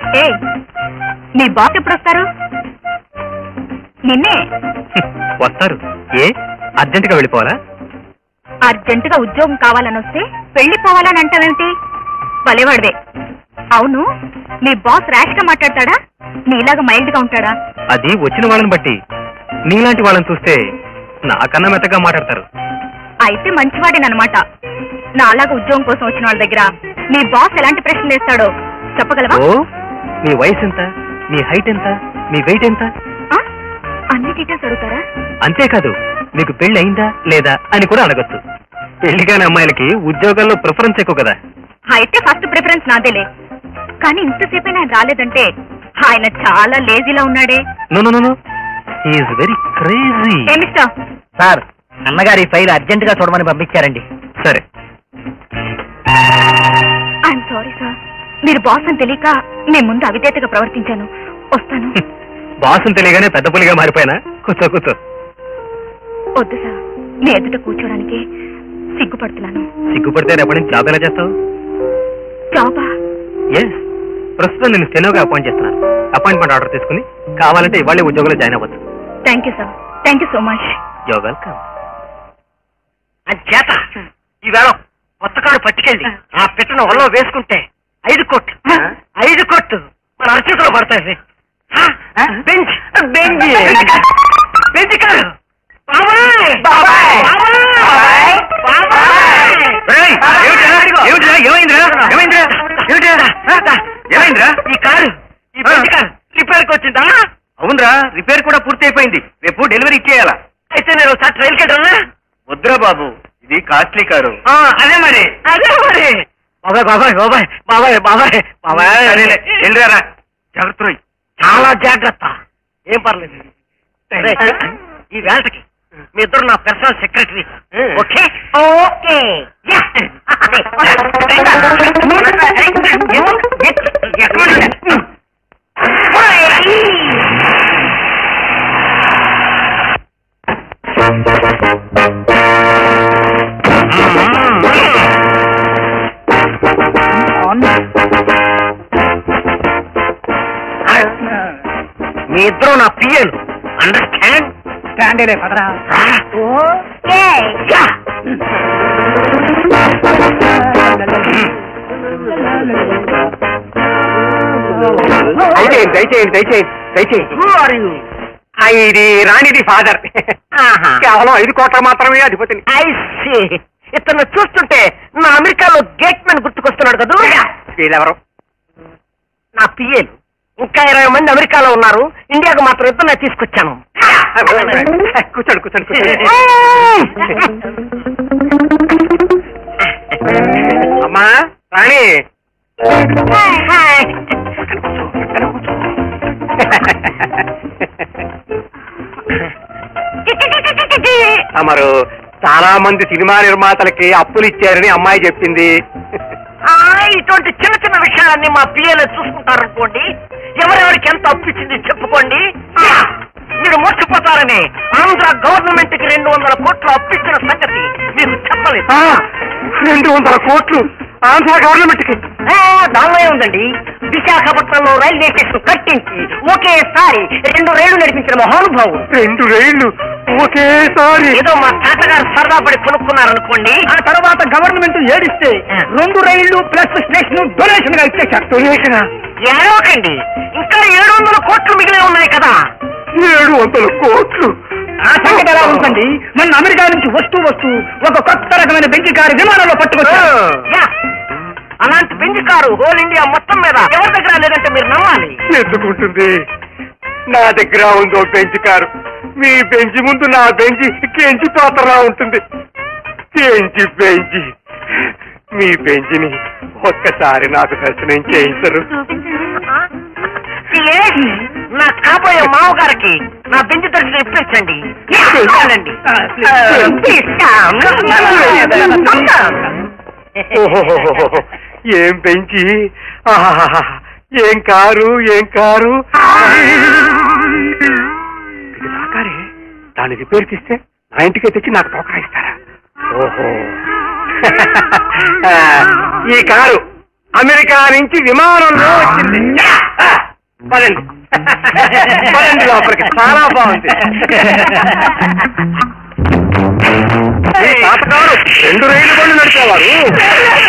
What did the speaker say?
ఏ మీ boss ఎప్పుడు వస్తారు నిన్నే వస్తారు ఏ అర్జెంట్ గా వెళ్ళిపోవాలా అర్జెంటుగా ఉద్యోగం కావాలని వస్తే వెళ్ళిపోవాలని అంటావేమిటి భలేవాడివే అవును మీ బాస్ ర్యాష్ గా మాట్లాడతాడా నీలాగా మైల్డ్ గా ఉంటాడా అది వచ్చిన వాళ్ళని బట్టి నీలాంటి వాళ్ళని చూస్తే నాకన్నా మెత్తగా మాట్లాడతారు అయితే మంచివాడేనమాట నాలాగా ఉద్యోగం కోసం వచ్చిన వాళ్ళ దగ్గర మీ బాస్ ఎలాంటి ప్రశ్నలు వేస్తాడో చెప్పగలవా ఓ మీ వయసు ఎంత మీ హైట్ ఎంత మీ వెయిట్ ఎంత ఆ? అన్ని డీటెయిల్స్ అడుగుతారా అంతేకాదు మీకు పెళ్లి అయిందా లేదా అని కూడా అడగచ్చు పెళ్లి కాని అమ్మాయిలకి ఉద్యోగాల్లో ప్రిఫరెన్స్ ఎక్కువ కదా అయితే ఫస్ట్ ప్రిఫరెన్స్ నాదేలే కానీ ఇంతసేపు ఆయన రాలేదంటే ఆయన చాలా లేజీలా ఉన్నాడే no no no is very crazy ఏ మిస్టర్ సార్ అన్నగారి ఫైల్ అర్జెంట్ గా చూడమని పంపించారండి సరే ఐఎమ్ సారీ సార్ మీరు బాస్ అని తెలియక మీ ముందు అవిధేతగా ప్రవర్తించాను వస్తాను బాసుని తెలియగానే పెద్ద పులిగా మారిపోయినా కూర్చో కూర్చో వద్దు సార్ మీ ఎదుట కూర్చోడానికి సిగ్గుపడుతున్నాను సిగ్గుపడితే రేపటి నుంచి జాబ్ ఎలా చేస్తావు జాబా ఎస్ ప్రస్తుతం నేను స్టెనోగా అపాయింట్ చేస్తున్నాను అపాయింట్మెంట్ ఆర్డర్ తీసుకుని కావాలంటే ఇవాళ ఉద్యోగంలో జాయిన్ అవ్వచ్చు thank you sir thank you so much yo welcome అది చేత ఈవేళ కొత్త కాడు పట్టుకెళ్ళి ఆ పిట్టను ఒళ్ళో వేసుకుంటే ఐదు కోట్లు ఐదు కోట్లు మన అరచేతిలో పడతాయి ఆ, బెంచ్ బెంచ్ బెంచ్ కాదు బాబాయ్ బాబాయ్ బాబాయ్ ఏయ్, ఏమిటిరా? ఏమిటిరా? ఏమైందిరా? ఏమైందిరా? ఏమిటిరా? ఏమైందిరా? ఈ కారు ఈ బెంచ్ కారు రిపేర్కి వచ్చిందా అవునరా రిపేర్ కూడా పూర్తి అయిపోయింది రేపు డెలివరీ ఇచ్చేయాలా అయితే నేను ఒకసారి ట్రైల్కి వెళ్ళరా వద్దురా బాబు ఇది కాస్ట్లీ కారు ఆ, అదే మరి అదే మరి బాబాయ్ బాబాయ్ బాబాయ్ బాబాయ్ బాబాయ్ బాబాయ్ సరేలే, వెళ్ళిరారా. జాగ్రత్త రోయ్. చాలా జాగ్రత్త ఏం పర్లేదు రే, ఈ వేళకి మీ ఇద్దరు నా personal secretary okay okay yeah. మీ ఇద్దరు నా పిఎలు అండర్స్టాండ్ స్టాండేలే పదరా యా. దయచేయండి దయచేయండి దయచేయండి దయచేయండి Who are you? ఆ, ఇది రాణిది ఫాదర్ ఆహా. కేవలం ఐదు కోట్ల మాత్రమే అధిపతిని I see. ఇతను చూస్తుంటే నా అమెరికాలో గేట్ మ్యాన్ గుర్తుకొస్తున్నాడు కదా వీళ్ళెవరు నా పిఏలు ఇంకా ఇరవై మంది అమెరికాలో ఉన్నారు ఇండియాకు మాత్రం ఇద్దరు నేను తీసుకొచ్చాను కూర్చోండి కూర్చోండి కూర్చోండి అమ్మా రాణి హాయ్. తమరు చాలా మంది సినిమా నిర్మాతలకి అప్పులు ఇచ్చారని అమ్మాయి చెప్పింది ఆ, ఇటువంటి చిన్న చిన్న విషయాలన్నీ మా పిఏలు చూసుకుంటారు అనుకోండి ఎవరెవరికి ఎంత అప్పు ఇచ్చింది చెప్పుకోండి మీరు మోసపోతారని ఆంధ్ర గవర్నమెంట్ కి రెండు వందల కోట్లు అప్పిచ్చిన సంగతి మీకు చెప్పలేదు ఆ, రెండు వందల కోట్లు ఆంధ్ర గవర్నమెంట్ కి ఆ, దానిలో ఉందండి విశాఖపట్నంలో రైల్వే స్టేషన్ కట్టించి ఒకేసారి రెండు రైళ్లు నడిపించిన మహానుభావుడు రెండు రైళ్లు ఒకేసారి ఏదో మా తాతగారు సరదా పడి కొనుక్కున్నారనుకోండి ఆ తర్వాత గవర్నమెంట్ ఏడిస్తే రెండు రైళ్లు ప్లస్ స్టేషన్ డొనేషన్ గా ఇచ్చేశారు డొనేషన్ ఏడవకండి ఇంకా ఏడు వందల కోట్లు మిగిలే ఉన్నాయి కదా ఏడు వందల కోట్లు ఆ సంగతి ఎలా ఉంటుంది మొన్న అమెరికా నుంచి వస్తూ వస్తూ ఒక కొత్త రకమైన బెంకి కారు విమానంలో పట్టుకొచ్చారు యా. అలాంటి బెంజ్ కారు హోల్ ఇండియా మొత్తం మీద ఎవరి దగ్గర లేదంటే మీరు నమ్మాలి ఎందుకుంటుంది నా దగ్గర ఉందో బెంచ్ కారు మీ బెంచ్ ముందు నా బెంచ్ కెంచి పాత్రలా ఉంటుంది కెంచి బెంచి మీ బెంచిని ఒక్కసారి నాకు దర్శనం చేయించరు ఏ, నా కాబోయే మామగారికి నా బెంచ్ దర్శనం ఇప్పించండి చాలండి. Please come. Come down. ఓహోహోహోహో. ఏం పెంచి ఆహాహాహా. ఏం కారు ఏం కారు ఇది నా కారే దాని రిపేర్ తీస్తే నా ఇంటికి తెచ్చి నాకు టోకా ఇస్తారా ఓహో ఆ, ఈ కారు అమెరికా నుంచి విమానంలో వచ్చింది పదండి పదండి లోపలికి చాలా బాగుంది ఈ తాతగారు రెండు రైలు బండ్లు నడిపేవారు